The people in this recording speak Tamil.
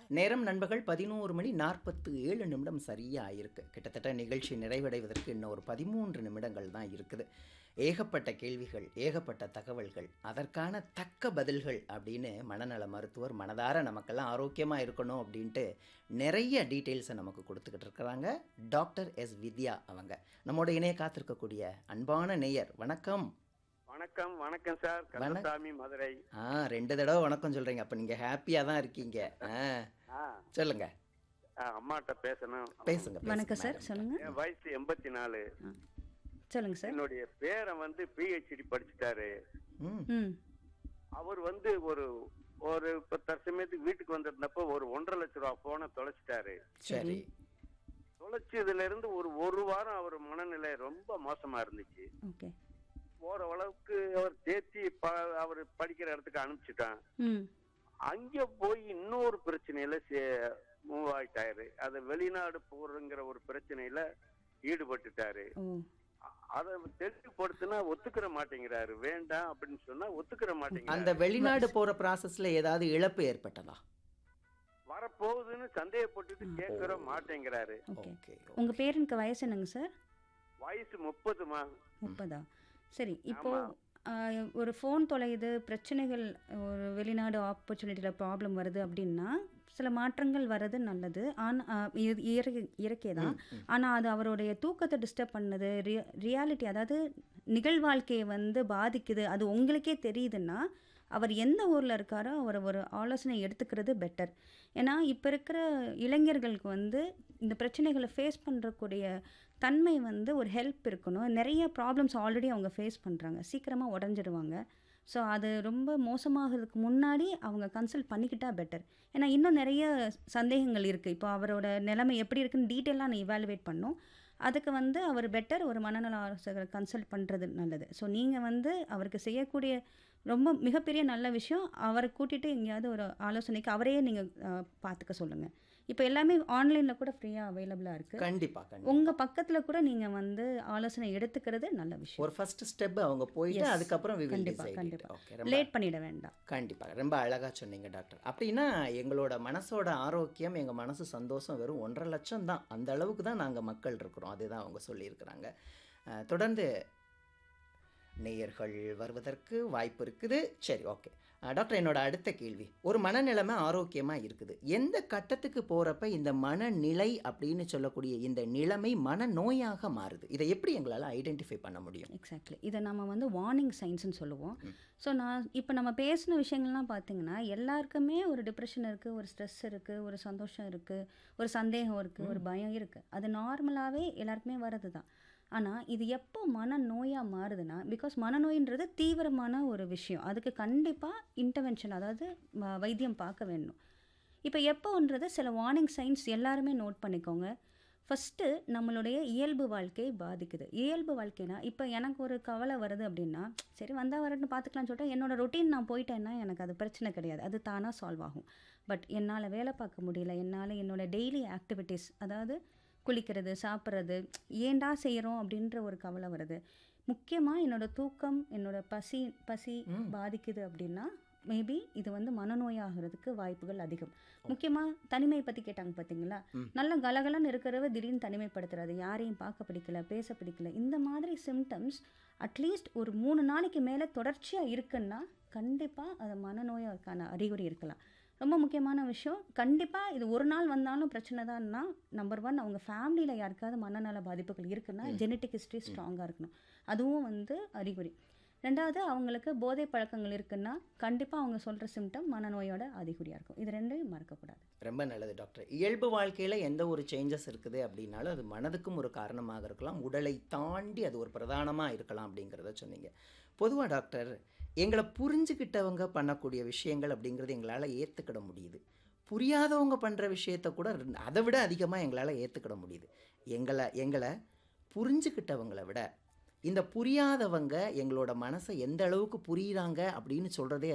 நேரம் நண்பர்கள் பதினோரு மணி நாற்பத்து ஏழு நிமிடம் சரியாக இருக்கு கிட்டத்தட்ட நிகழ்ச்சி நிறைவடைவதற்கு இன்னும் ஒரு பதிமூன்று நிமிடங்கள் தான் இருக்குது ஏகப்பட்ட கேள்விகள் ஏகப்பட்ட தகவல்கள் அதற்கான தக்க பதில்கள் அப்படின்னு மனநல மருத்துவர் மனதார நமக்கெல்லாம் ஆரோக்கியமாக இருக்கணும் அப்படின்ட்டு நிறைய டீட்டெயில்ஸை நமக்கு கொடுத்துக்கிட்டு இருக்கிறாங்க டாக்டர் எஸ் வித்யா அவங்க நம்மோட இணைய காத்திருக்கக்கூடிய அன்பான நேயர் வணக்கம் வணக்கம் வணக்கம் சார் கந்தசாமி மதுரை ஆ ரெண்டு தடவை வணக்கம் சொல்கிறீங்க அப்போ நீங்கள் ஹாப்பியாக தான் இருக்கீங்க ஆ ஆ, சொல்லுங்க ஆ, அம்மாட்ட பேசணும் பேசுங்க வணக்கம் சார் பேசுங்க, சொல்லுங்க என் வயசு எண்பத்தி நாலு சொல்லுங்க சார் என்னுடைய பேரன் வந்து பிஹெச்டி படிச்சுட்டாரு ம் ம் அவர் வந்து ஒரு ஒரு இப்ப தற்சமயத்துக்கு வீட்டுக்கு வந்திருந்தப்போ ஒரு ஒன்றரை லட்ச ரூபா போனை தொலைச்சிட்டாரு சரி தொலைச்சதுல இருந்து ஒரு ஒரு வாரம் அவர் மனநிலை ரொம்ப மோசமா இருந்துச்சு ஓகே போற அளவுக்கு அவர் தேத்தி அவர் படிக்கிற இடத்துக்கு அனுப்பிச்சிட்டான் ம் அங்க போய் இன்னொரு பிரச்சனையில மூவ் ஆயிட்டாரு அது வெளிநாடு போறங்கிற ஒரு பிரச்சனையில ஈடுபட்டுட்டாரு ஓ அதை தெளிவுபடுத்தினா ஒத்துக்கிற மாட்டேங்கிறாரு வேண்டாம் அப்படின்னு சொன்னா ஒத்துக்கிற அந்த மாட்டேங்கிறாரு வெளிநாடு போற ப்ராசஸ்ல ஏதாவது இழப்பு ஏற்பட்டதா வரப்போகுதுன்னு சந்தேகப்பட்டுட்டு கேட்கற மாட்டேங்கிறாரு ஓகே ஓகே உங்க பேரனுக்கு வயசு என்னங்க சார் வயசு முப்பதுமா முப்பதா சரி இப்போ ஆமா. ஆ, ஒரு ஃபோன் தொலையுது பிரச்சனைகள் ஒரு வெளிநாடு ஆப்பர்ச்சுனிட்டியில் ப்ராப்ளம் வருது அப்படின்னா சில மாற்றங்கள் வர்றது நல்லது ஆனால் இயற்கை இயற்கை தான் ஆனால் அது அவருடைய தூக்கத்தை டிஸ்டர்ப் பண்ணுது ரிய ரியாலிட்டி அதாவது நிகழ்வாழ்க்கையை வந்து பாதிக்குது அது உங்களுக்கே தெரியுதுன்னா அவர் எந்த ஊரில் இருக்காரோ அவர் ஒரு ஆலோசனை எடுத்துக்கிறது பெட்டர் ஏன்னா இப்போ இருக்கிற இளைஞர்களுக்கு வந்து இந்த பிரச்சனைகளை ஃபேஸ் பண்ணுறக்கூடிய தன்மை வந்து ஒரு ஹெல்ப் இருக்கணும் நிறைய ப்ராப்ளம்ஸ் ஆல்ரெடி அவங்க ஃபேஸ் பண்ணுறாங்க சீக்கிரமாக உடஞ்சிடுவாங்க ஸோ அது ரொம்ப மோசமாகிறதுக்கு முன்னாடி அவங்க கன்சல்ட் பண்ணிக்கிட்டா பெட்டர் ஏன்னா இன்னும் நிறைய சந்தேகங்கள் இருக்குது இப்போ அவரோட நிலைமை எப்படி இருக்குன்னு டீட்டெயிலாக நான் இவாலுவேட் பண்ணோம் அதுக்கு வந்து அவர் பெட்டர் ஒரு மனநல ஆலோசகரை கன்சல்ட் பண்ணுறது நல்லது ஸோ நீங்கள் வந்து அவருக்கு செய்யக்கூடிய ரொம்ப மிகப்பெரிய நல்ல விஷயம் அவரை கூட்டிகிட்டு எங்கேயாவது ஒரு ஆலோசனைக்கு அவரையே நீங்கள் பார்த்துக்க சொல்லுங்கள் இப்போ எல்லாமே ஆன்லைனில் கூட ஃப்ரீயாக அவைலபிளாக இருக்குது கண்டிப்பா கண்டிப்பா உங்கள் பக்கத்தில் கூட நீங்கள் வந்து ஆலோசனை எடுத்துக்கிறது நல்ல விஷயம் ஒரு ஃபர்ஸ்ட் ஸ்டெப் அவங்க போயிட்டு Yes. அதுக்கப்புறம் we will கண்டிப்பா, decide it. கண்டிப்பா. Okay, ரொம்ப லேட் பண்ணிட வேண்டாம் கண்டிப்பா ரொம்ப அழகா சொன்னீங்க டாக்டர் அப்படின்னா எங்களோட மனசோட ஆரோக்கியம் எங்க மனசு சந்தோஷம் வெறும் ஒன்றரை லட்சம் தான் அந்த அளவுக்கு தான் நாங்க மக்கள் இருக்கிறோம் அதுதான் அவங்க சொல்லியிருக்கிறாங்க அஹ், தொடர்ந்து நேயர்கள் வருவதற்கு வாய்ப்பு இருக்குது சரி ஓகே டாக்டர் என்னோட அடுத்த கேள்வி ஒரு மனநிலைமை ஆரோக்கியமாக இருக்குது எந்த கட்டத்துக்கு போகிறப்ப இந்த மனநிலை அப்படின்னு சொல்லக்கூடிய இந்த நிலைமை மனநோயாக மாறுது இதை எப்படி எங்களால் ஐடென்டிஃபை பண்ண முடியும் எக்ஸாக்ட்லி இதை நம்ம வந்து வார்னிங் சைன்ஸ்னு சொல்லுவோம் ஸோ நான் இப்போ நம்ம பேசின விஷயங்கள்லாம் பார்த்தீங்கன்னா எல்லாருக்குமே ஒரு டிப்ரெஷன் இருக்குது ஒரு ஸ்ட்ரெஸ் இருக்குது ஒரு சந்தோஷம் இருக்குது ஒரு சந்தேகம் இருக்குது ஒரு பயம் இருக்குது அது நார்மலாகவே எல்லாருக்குமே வர்றது தான் ஆனால் இது எப்போ மனநோயாக மாறுதுன்னா பிகாஸ் மனநோயின்றது தீவிரமான ஒரு விஷயம் அதுக்கு கண்டிப்பாக இன்டர்வென்ஷன் அதாவது வ- வைத்தியம் பார்க்க வேணும் இப்போ எப்போன்றது சில வார்னிங் சைன்ஸ் எல்லாருமே நோட் பண்ணிக்கோங்க ஃபஸ்ட்டு நம்மளுடைய இயல்பு வாழ்க்கை பாதிக்குது இயல்பு வாழ்க்கைனா இப்போ எனக்கு ஒரு கவலை வருது அப்படின்னா சரி வந்தால் வரட்டும் பார்த்துக்கலாம்னு சொல்லிட்டு என்னோட ரொட்டீன் நான் போயிட்டேன்னா எனக்கு அது பிரச்சனை கிடையாது அது தானாக சால்வ் ஆகும் பட் என்னால் வேலை பார்க்க முடியல என்னால் என்னோட டெய்லி ஆக்டிவிட்டீஸ் அதாவது குளிக்கிறது சாப்பிட்றது ஏன்டா செய்கிறோம் அப்படின்ற ஒரு கவலை வருது முக்கியமாக என்னோட தூக்கம் என்னோட பசி பசி பாதிக்குது அப்படின்னா மேபி இது வந்து மனநோயாகிறதுக்கு வாய்ப்புகள் அதிகம் முக்கியமாக தனிமை பற்றி கேட்டாங்க பார்த்தீங்களா நல்ல கலகலன்னு இருக்கிறவ திடீர்னு தனிமைப்படுத்துறது யாரையும் பார்க்க பிடிக்கல பேச பிடிக்கல இந்த மாதிரி சிம்டம்ஸ் அட்லீஸ்ட் ஒரு மூணு நாளைக்கு மேலே தொடர்ச்சியாக இருக்குன்னா கண்டிப்பாக அது மனநோயாக்கான அறிகுறி இருக்கலாம் ரொம்ப முக்கியமான விஷயம் கண்டிப்பாக இது ஒரு நாள் வந்தாலும் பிரச்சனை தான்னா நம்பர் ஒன் அவங்க ஃபேமிலியில் யாருக்காவது மனநல பாதிப்புகள் இருக்குன்னா ஜெனட்டிக் ஹிஸ்ட்ரி ஸ்ட்ராங்காக இருக்கணும் அதுவும் வந்து அறிகுறி ரெண்டாவது அவங்களுக்கு போதை பழக்கங்கள் இருக்குன்னா கண்டிப்பாக அவங்க சொல்கிற சிம்டம் மனநோயோட அறிகுறியாக இருக்கும் இது ரெண்டையும் மறக்கக்கூடாது ரொம்ப நல்லது டாக்டர் இயல்பு வாழ்க்கையில் எந்த ஒரு சேஞ்சஸ் இருக்குது அப்படின்னாலும் அது மனதுக்கும் ஒரு காரணமாக இருக்கலாம் உடலை தாண்டி அது ஒரு பிரதானமாக இருக்கலாம் அப்படிங்கிறத சொன்னீங்க பொதுவாக டாக்டர் எங்களை புரிஞ்சுக்கிட்டவங்க பண்ணக்கூடிய விஷயங்கள் அப்படிங்கிறது எங்களால் ஏற்றுக்கிட முடியுது புரியாதவங்க பண்ணுற விஷயத்த கூட ரெண்டு- அதை விட அதிகமாக எங்களால் ஏற்றுக்கிட முடியுது எங்களை எங்களை புரிஞ்சுக்கிட்டவங்களை விட இந்த புரியாதவங்க எங்களோட மனசை எந்த அளவுக்கு புரியுறாங்க அப்படின்னு சொல்கிறதே